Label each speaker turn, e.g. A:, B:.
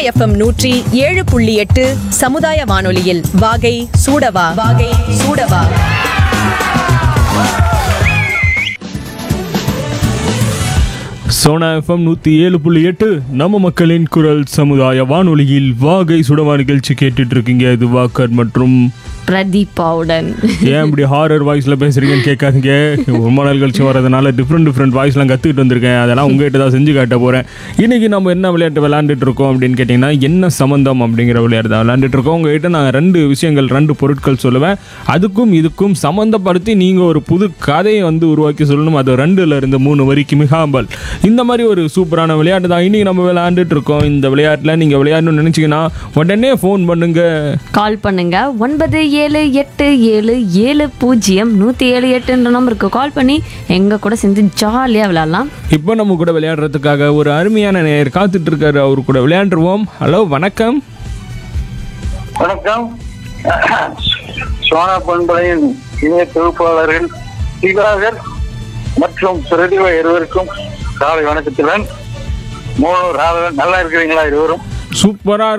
A: FM நூற்றி ஏழு புள்ளி எட்டு சமுதாய வானொலியில் வாகை சூடவா வாகை சூடவா
B: சோனா எஃப்எம் நூற்றி ஏழு புள்ளி எட்டு நம்ம மக்களின் குரல் சமுதாய வானொலியில் வாகை சுடவா நிகழ்ச்சி கேட்டுட்டு இருக்கீங்க இது வாக்கர் மற்றும்
C: பிரதீபாவுடன்
B: ஏன் இப்படி ஹாரர் வாய்ஸில் பேசுறீங்கன்னு கேட்காதீங்க ரொம்ப நாள் கழிச்சு வரதுனால டிஃப்ரெண்ட் டிஃப்ரெண்ட் வாய்ஸ்லாம் கற்றுக்கிட்டு வந்திருக்கேன் அதெல்லாம் உங்ககிட்ட தான் செஞ்சு காட்ட போகிறேன் இன்னைக்கு நம்ம என்ன விளையாட்டு விளையாண்டுட்டு இருக்கோம் அப்படின்னு கேட்டிங்கன்னா என்ன சம்மந்தம் அப்படிங்கிற விளையாட்டு தான் விளையாண்டுட்டு இருக்கோம் உங்ககிட்ட நான் ரெண்டு விஷயங்கள் ரெண்டு பொருட்கள் சொல்லுவேன் அதுக்கும் இதுக்கும் சம்மந்தப்படுத்தி நீங்கள் ஒரு புது கதையை வந்து உருவாக்கி சொல்லணும் அது ரெண்டுல இருந்து மூணு வரைக்கும் மிகாம்பல் இந்த மாதிரி ஒரு சூப்பரான விளையாட்டு தான் இன்னைக்கு நம்ம விளையாண்டுட்டு இருக்கோம் இந்த விளையாட்டில் நீங்கள் விளையாடணும்னு நினச்சிங்கன்னா உடனே ஃபோன் பண்ணுங்க
C: கால் பண்ணுங்க ஒன்பது ஏழு எட்டு ஏழு ஏழு பூஜ்ஜியம் நூற்றி ஏழு எட்டுன்ற நம்பருக்கு கால் பண்ணி எங்க கூட சேர்ந்து ஜாலியாக விளையாடலாம்
B: இப்போ நம்ம கூட விளையாடுறதுக்காக ஒரு அருமையான நேயர் காத்துட்டு இருக்காரு அவரு கூட விளையாண்டுருவோம் ஹலோ வணக்கம்
D: வணக்கம் சோனா பண்பலையின் இணைய தொகுப்பாளர்கள் திவாகர் மற்றும் பிரதிபா இருவருக்கும் காலை வணக்கத்துடன் மூணு ராவன் நல்லா இருக்கிறீங்களா இருவரும்
B: சூப்பரா